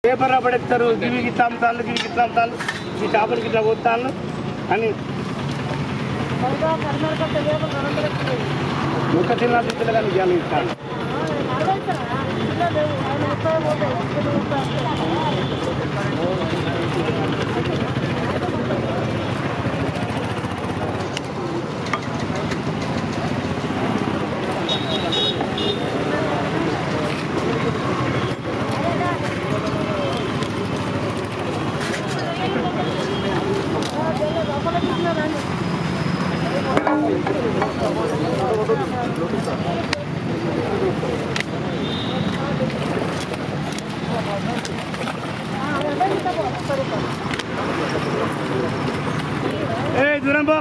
పేపర్లో పడేస్తారు గివి గిట్లా అమ్ముతాను గివి గిట్లా అమ్ముతాను ఈ చేపలకి ఇట్లా కొత్తాను అని ఒక చిన్న తిట్లు కానీ జ్ఞానం ఇస్తాను ఏ దూరం పో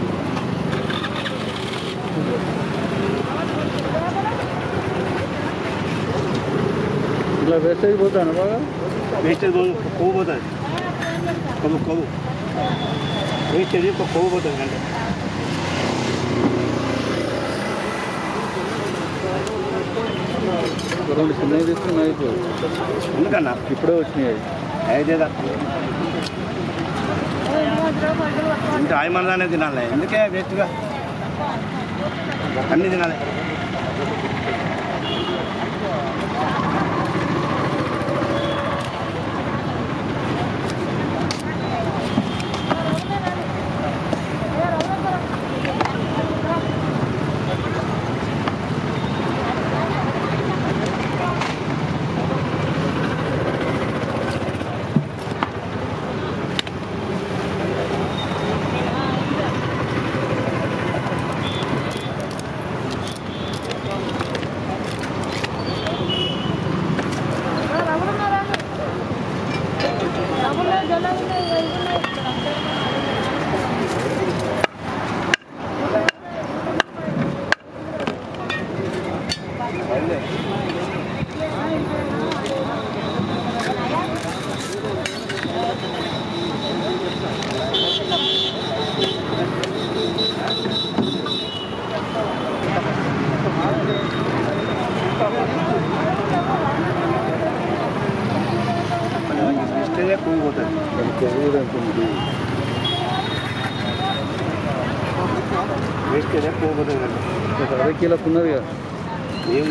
ఇట్లా వేసేది పోతాను బాగా వేస్టేజ్ కొవ్వు కొవ్వు పోతుంది కొవ్వు కొవ్వు వేస్టేజ్ ఒక కొవ్వు పోతుంది అంటే రెండు చిన్నవి తీసుకున్నాయి ఇప్పుడు ఎందుకన్నా ఇప్పుడే వచ్చినాయి అయితేదా ఇంకా ఆయమన్నదానే తినాలి ఎందుకే వేస్ట్గా అన్నీ తినాలి వేస్టేజే కొవ్వు పోతుంది దాని కొవ్వు కూడా ఎంత ఉంది వేస్టేజే కొవ్వు పోతుంది అంటే ఒక అరవై కిలోకి ఉన్నది కదా ఏం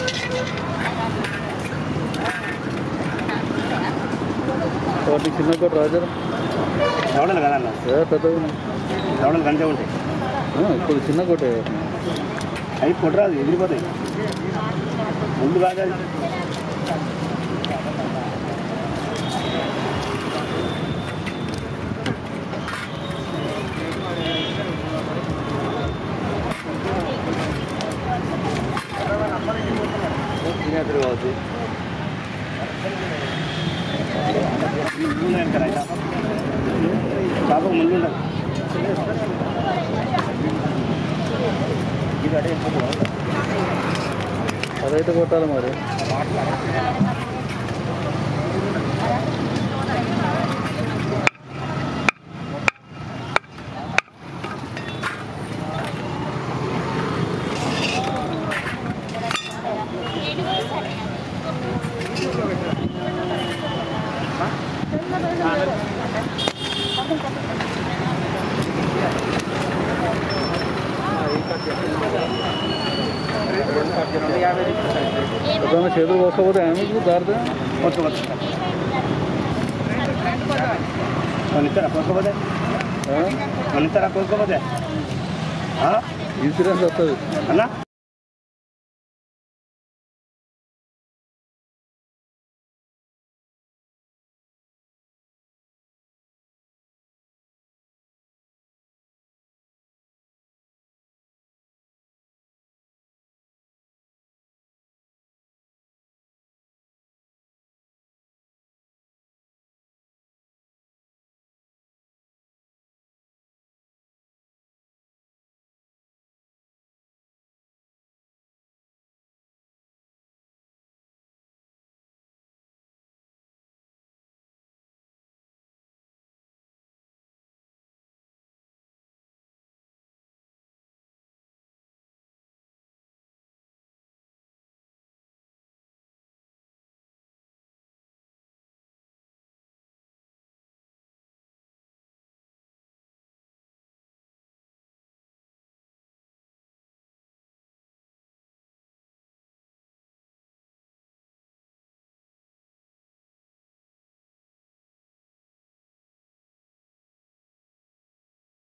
వాటి చిన్న కోట రాజారా దవడలు కదన్న ఏ పెద్దగా ఉన్నాయి దవడలు కంటే ఉంటాయి ఆ, ఇప్పుడు చిన్న కోటే అవి కొట్టరాదు ఎగిరిపోతాయి ముందు కాదు అది. తినేద్దరు కావచ్చు ముందు ఉన్నాయి కదా చేప చేపకు ముందు ఉండదు ఇది అడే వెళ్ళిపోతుంది అదైతే కొట్టాలి మరి ఎప్పుడైనా చేతులు పోకపోతే ఆమెకు దారితే వద్దు వద్దు కొనిస్తారా కొనుక్కోపోతే కొనిస్తారా కొనుక్కోపోతే ఇన్సూరెన్స్ వస్తుంది అన్నా